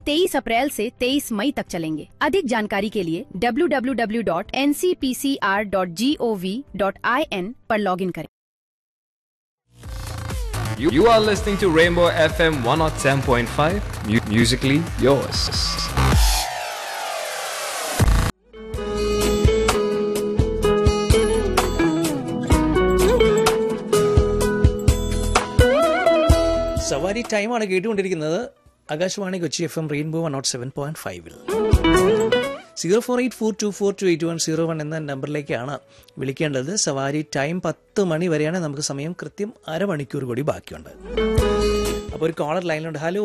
23 अप्रैल से 23 मई तक चलेंगे अधिक जानकारी के लिए www.ncpcr.gov.in पर लॉगिन करें You, you are listening to Rainbow FM 107.5, mu- musically yours. സവാരി ടൈമാണ് കേട്ടുകൊണ്ടിരിക്കുന്നത് Akashvani Kochi F M rainbow one nought seven point ഫൈവിൽ zero four eight four two four two eight one zero one എന്ന നമ്പറിലേക്കാണ് വിളിക്കേണ്ടത് സവാരി ടൈം പത്ത് മണി വരെയാണ് നമുക്ക് സമയം കൃത്യം അരമണിക്കൂർ കൂടി ബാക്കിയുണ്ട് അപ്പോൾ ഒരു കോളർ ലൈനിലുണ്ട് ഹലോ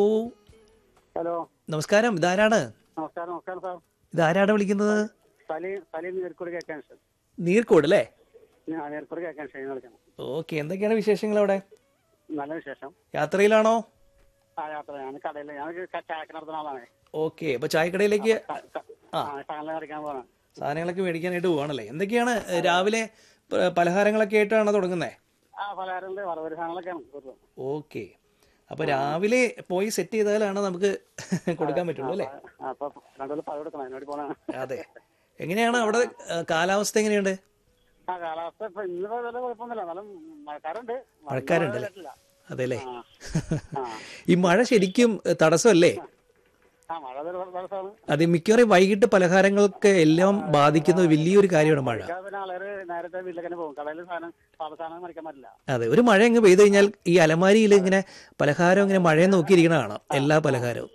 ഹലോ നമസ്കാരം ഇതാരാണ് നമസ്കാരം നമസ്കാരം സാർ ഇതാരാണ് വിളിക്കുന്നത് സലീം സലീം നേർക്കൂടി കേൾക്കാൻ സാർ നീർക്കോട് അല്ലേ ഞാൻ നേർക്കൂടി കേൾക്കാൻ ഷെയ്ൻ വിളിക്കണം ഓക്കെ എന്തൊക്കെയാണ് വിശേഷങ്ങൾ അവിടെ നല്ല വിശേഷം യാത്രയിലാണോ ആ യാത്ര ഞാൻ കടയിൽ ഞാൻ ചായക്ക് നടത്തുന്ന ആളാണ് ഓക്കെ അപ്പോൾ ചായക്കടയിലേക്ക് ആ. സാധനം കളിക്കാൻ പോകണം സാധനങ്ങളൊക്കെ മേടിക്കാനായിട്ട് പോവാണല്ലേ എന്തൊക്കെയാണ് രാവിലെ പ- പലഹാരങ്ങളൊക്കെ ആയിട്ടാണ് തുടങ്ങുന്നത് ആ പലഹാരമുണ്ട് വറവരി സാധനങ്ങളൊക്കെയാണ് കൂടുതലും ഓക്കെ അപ്പൊ രാവിലെ പോയി സെറ്റ് ചെയ്താലാണ് നമുക്ക് കൊടുക്കാൻ പറ്റുള്ളൂ അല്ലേ അപ്പൊ രണ്ടുപേരും പഴം എടുക്കണം അതിനോട് പോണ അതെ എങ്ങനെയാണ് അവിടെ ആ, കാലാവസ്ഥ എങ്ങനെയുണ്ട് ആ കാലാവസ്ഥ ഇപ്പൊ ഇന്നിപ്പോ വലിയ കുഴപ്പമൊന്നുമില്ല എന്നാലും മഴക്കാരുണ്ട് മഴക്കാരുണ്ട് അല്ലേ മഴ അതെല്ലേ ആ. ആ. ഈ മഴ ശരിക്കും തടസ്സമല്ലേ ആ മഴ ഒരു ദിവസമാണ് അത് മിക്കവാറും വൈകിട്ട് പലഹാരങ്ങൾക്ക് എല്ലാം ബാധിക്കുന്ന വലിയൊരു കാര്യമാണ് മഴ പിന്നെ ആളുകൾ നേരത്തെ വീട്ടിലേക്ക് തന്നെ പോകും കടയിൽ സാധനം പാത സാധനം മറിക്കാൻ പറ്റില്ല അതെ ഒരു മഴ അങ്ങ് പെയ്തു കഴിഞ്ഞാൽ ഈ അലമാരിയിൽ ഇങ്ങനെ പലഹാരം ഇങ്ങനെ മഴയെ നോക്കിയിരിക്കണ കാണാം എല്ലാ പലഹാരവും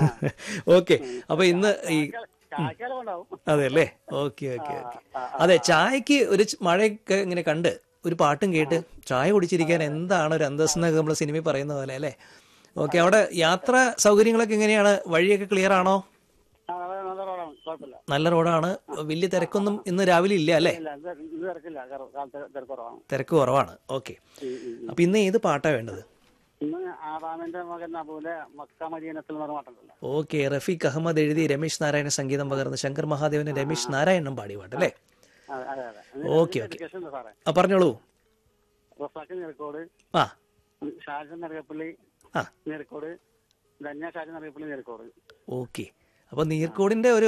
ഓക്കെ അപ്പൊ ഇന്ന് ഈ ചായക്കാലം ഉണ്ടാവും അതെ അല്ലേ ഓക്കെ ഓക്കെ ഓക്കെ അതെ ചായക്ക് ഒരു ച് മഴയൊക്കെ ഇങ്ങനെ കണ്ട് ഒരു പാട്ടും കേട്ട് ചായ കുടിച്ചിരിക്കാൻ എന്താണ് ഒരു അന്തസ് എന്നൊക്കെ നമ്മൾ സിനിമയിൽ പറയുന്ന പോലെ അല്ലേ ഓക്കെ അവിടെ യാത്ര സൗകര്യങ്ങളൊക്കെ എങ്ങനെയാണ് വഴിയൊക്കെ ക്ലിയർ ആണോ ആ, അത് നല്ല റോഡാണ് കുഴപ്പമില്ല നല്ല റോഡാണ് വലിയ തിരക്കൊന്നും ഇന്ന് രാവിലെ ഇല്ല അല്ലേ ഇല്ല ഇത് ഇത് തിരക്കില്ല കറ- കാലത്ത് തിരക്ക് കുറവാണ് തിരക്ക് കുറവാണ് ഓക്കെ ഉം, ഉം, ഉം. അപ്പൊ ഇന്ന് ഏത് പാട്ടാ വേണ്ടത് ഇന്ന് ആറാമിന്റെ മകൻ അബൂലെ മക്ക മദീനത്തിൽ നിന്ന് മാറ്റുന്നില്ല ഓക്കെ റഫീഖ് അഹമ്മദ് എഴുതി രമേശ് നാരായണ സംഗീതം പകർന്ന് ശങ്കർ മഹാദേവന് രമേശ് നാരായണൻ പാടിയ പാട്ട് അല്ലേ അതെ അതെ അതെ ഓക്കെ, ഓക്കെ. എഡ്യൂക്കേഷൻ ഉണ്ട് സാറേ ആ പറഞ്ഞോളൂ റസാഖ് നീർക്കോട് ആ ഷാജൻ നെറുകപ്പള്ളി ആ നീർക്കോട് ധന്യ ഷാജൻ നെറുകപ്പള്ളി നീർക്കോട് ഓക്കെ അപ്പൊ നീർക്കോടിന്റെ ഒരു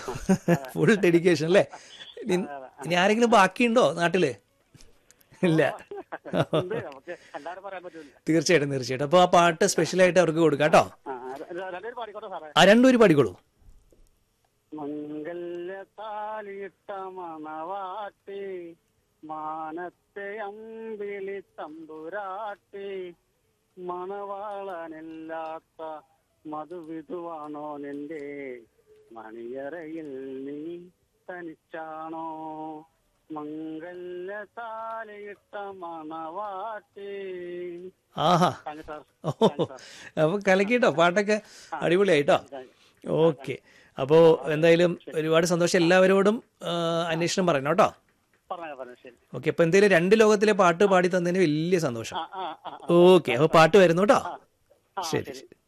ഫുൾ ഡെഡിക്കേഷൻ അല്ലേ ഇനി- ഇനി ആരെങ്കിലും ബാക്കിയുണ്ടോ നാട്ടില് ഇല്ല ഉണ്ട് നമുക്ക് എല്ലാവരും പറയാൻ പറ്റില്ല തീർച്ചയായിട്ടും തീർച്ചയായിട്ടും അപ്പൊ ആ പാട്ട് സ്പെഷ്യലായിട്ട് അവർക്ക് കൊടുക്കാം കേട്ടോ ആ രണ്ടുപേരും പാടിക്കോട്ടെ സാറേ ആ രണ്ടുപേര് പാടിക്കോളൂ മംഗല്യ താലിയിട്ട മണവാട്ടി മാനത്തെ അമ്പിളി തമ്പുരാട്ടി മണവാളനില്ലാത്ത മധുവിധുവാണോ നിന്റെ മണിയറയിൽ നീ തനിച്ചാണോ മംഗല്യ താലിയിട്ട മണവാട്ടി ആഹാ താങ്ക് യു സാർ ഓ അപ്പൊ കലക്കിട്ടോ പാട്ടൊക്കെ അടിപൊളിയായിട്ടോ ഓക്കെ അപ്പോ എന്തായാലും ഒരുപാട് സന്തോഷം എല്ലാവരോടും ആ, അന്വേഷണം പറയണം കേട്ടോ പറഞ്ഞു പറഞ്ഞു ശരി ഓക്കെ അപ്പൊ എന്തായാലും രണ്ട് ലോകത്തിലെ പാട്ട് പാടി തന്നതിന് വലിയ സന്തോഷം ആ ആ ആ ഓക്കെ അപ്പൊ പാട്ട് വരുന്നു കേട്ടോ ആ ശരി ശരി ശരി